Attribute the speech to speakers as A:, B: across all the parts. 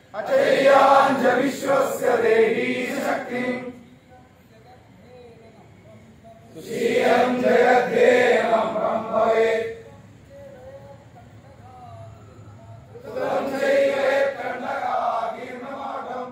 A: अचेयाञ्च विश्वस्य देही शक्तिम् श्रियम् जयद्देवम् भवेत् सुतम् चैवेत्कण्डकाकीर्णमाठम्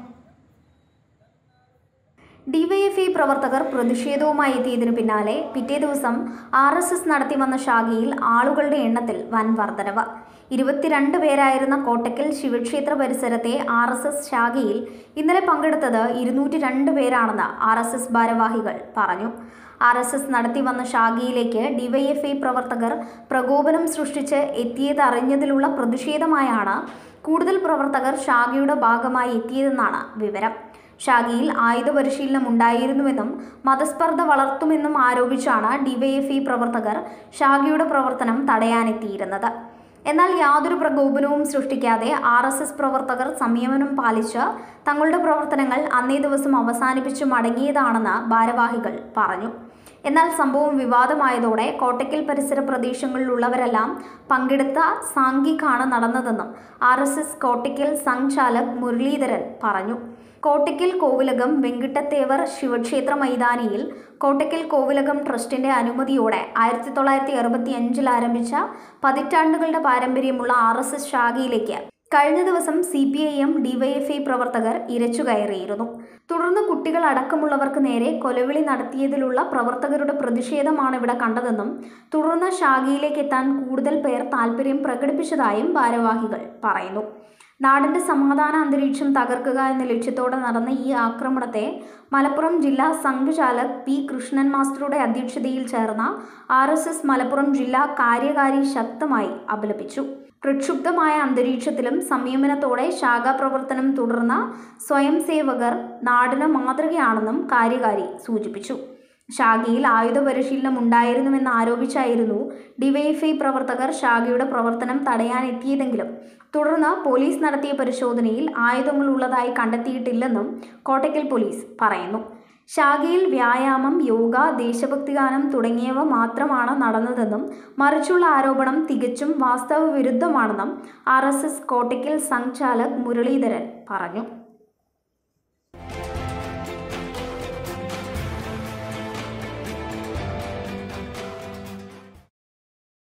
B: ഡിവൈഎഫ്ഐ പ്രവർത്തകർ പ്രതിഷേധവുമായി എത്തിയതിനു പിന്നാലെ പിറ്റേ ദിവസം ആർ എസ് എസ് നടത്തി വന്ന ശാഖയിൽ ആളുകളുടെ എണ്ണത്തിൽ വൻ വർധനവ് ഇരുപത്തിരണ്ട് പേരായിരുന്ന കോട്ടക്കൽ ശിവക്ഷേത്ര പരിസരത്തെ ആർ എസ് എസ് ശാഖയിൽ ഇന്നലെ പങ്കെടുത്തത് ഇരുന്നൂറ്റി രണ്ട് പേരാണെന്ന് ആർ എസ് എസ് ഭാരവാഹികൾ പറഞ്ഞു ആർ എസ് എസ് നടത്തി വന്ന ശാഖയിലേക്ക് ഡിവൈഎഫ്ഐ പ്രവർത്തകർ പ്രകോപനം സൃഷ്ടിച്ച് എത്തിയതറിഞ്ഞതിലുള്ള പ്രതിഷേധമായാണ് കൂടുതൽ പ്രവർത്തകർ ശാഖയുടെ ഭാഗമായി എത്തിയതെന്നാണ് വിവരം ഷാഗിയിൽ ആയുധ പരിശീലനം ഉണ്ടായിരുന്നുവെന്നും മതസ്പർദ്ധ വളർത്തുമെന്നും ആരോപിച്ചാണ് ഡിവൈഎഫ്ഇ പ്രവർത്തകർ ഷാഗിയുടെ പ്രവർത്തനം തടയാനെത്തിയിരുന്നത് എന്നാൽ യാതൊരു പ്രകോപനവും സൃഷ്ടിക്കാതെ ആർ എസ് എസ് പ്രവർത്തകർ സംയമനം പാലിച്ച് തങ്ങളുടെ പ്രവർത്തനങ്ങൾ അന്നേ ദിവസം അവസാനിപ്പിച്ചു മടങ്ങിയതാണെന്ന് ഭാരവാഹികൾ പറഞ്ഞു എന്നാൽ സംഭവം വിവാദമായതോടെ കോട്ടയ്ക്കൽ പരിസര പ്രദേശങ്ങളിലുള്ളവരെല്ലാം പങ്കെടുത്ത സാംഘികാണ് നടന്നതെന്നും R S S Kottakkal Sangh Chalak Muraleedharan പറഞ്ഞു കോട്ടയ്ക്കൽ കോവിലകം വെങ്കിട്ടത്തേവർ ശിവക്ഷേത്ര മൈതാനിയിൽ കോട്ടയ്ക്കൽ കോവിലകം ട്രസ്റ്റിന്റെ അനുമതിയോടെ ആയിരത്തി തൊള്ളായിരത്തി അറുപത്തി അഞ്ചിൽ ആരംഭിച്ച പതിറ്റാണ്ടുകളുടെ പാരമ്പര്യമുള്ള ആർ എസ് എസ് ശാഖയിലേക്ക് കഴിഞ്ഞ ദിവസം C P I M DYFI പ്രവർത്തകർ ഇരച്ചു കയറിയിരുന്നു തുടർന്ന് കുട്ടികൾ അടക്കമുള്ളവർക്ക് നേരെ കൊലവിളി നടത്തിയതിലുള്ള പ്രവർത്തകരുടെ പ്രതിഷേധമാണ് ഇവിടെ കണ്ടതെന്നും തുടർന്ന് ശാഖയിലേക്ക് എത്താൻ കൂടുതൽ പേർ താൽപ്പര്യം പ്രകടിപ്പിച്ചതായും ഭാരവാഹികൾ പറയുന്നു നാടിന്റെ സമാധാന അന്തരീക്ഷം തകർക്കുക എന്ന ലക്ഷ്യത്തോടെ നടന്ന ഈ ആക്രമണത്തെ മലപ്പുറം ജില്ലാ സംഘചാലക് പി കൃഷ്ണൻ മാസ്റ്ററുടെ അധ്യക്ഷതയിൽ ചേർന്ന ആർ എസ് എസ് മലപ്പുറം ജില്ലാ കാര്യകാരി ശക്തമായി അപലപിച്ചു പ്രക്ഷുബ്ധമായ അന്തരീക്ഷത്തിലും സംയമനത്തോടെ ശാഖാപ്രവർത്തനം തുടർന്ന സ്വയം സേവകർ നാടിന് മാതൃകയാണെന്നും കാര്യകാരി സൂചിപ്പിച്ചു ശാഖയിൽ ആയുധ പരിശീലനം ഉണ്ടായിരുന്നുവെന്ന് ആരോപിച്ചായിരുന്നു ഡിവൈഎഫ്ഐ പ്രവർത്തകർ ശാഖയുടെ പ്രവർത്തനം തടയാനെത്തിയതെങ്കിലും തുടർന്ന് പോലീസ് നടത്തിയ പരിശോധനയിൽ ആയുധങ്ങൾ ഉള്ളതായി കണ്ടെത്തിയിട്ടില്ലെന്നും കോട്ടയ്ക്കൽ പോലീസ് പറയുന്നു ശാഖയിൽ വ്യായാമം യോഗ ദേശഭക്തിഗാനം തുടങ്ങിയവ മാത്രമാണ് നടന്നതെന്നും മറിച്ചുള്ള ആരോപണം തികച്ചും വാസ്തവ വിരുദ്ധമാണെന്നും R S S Kottakkal Sangh Chalak Muraleedharan പറഞ്ഞു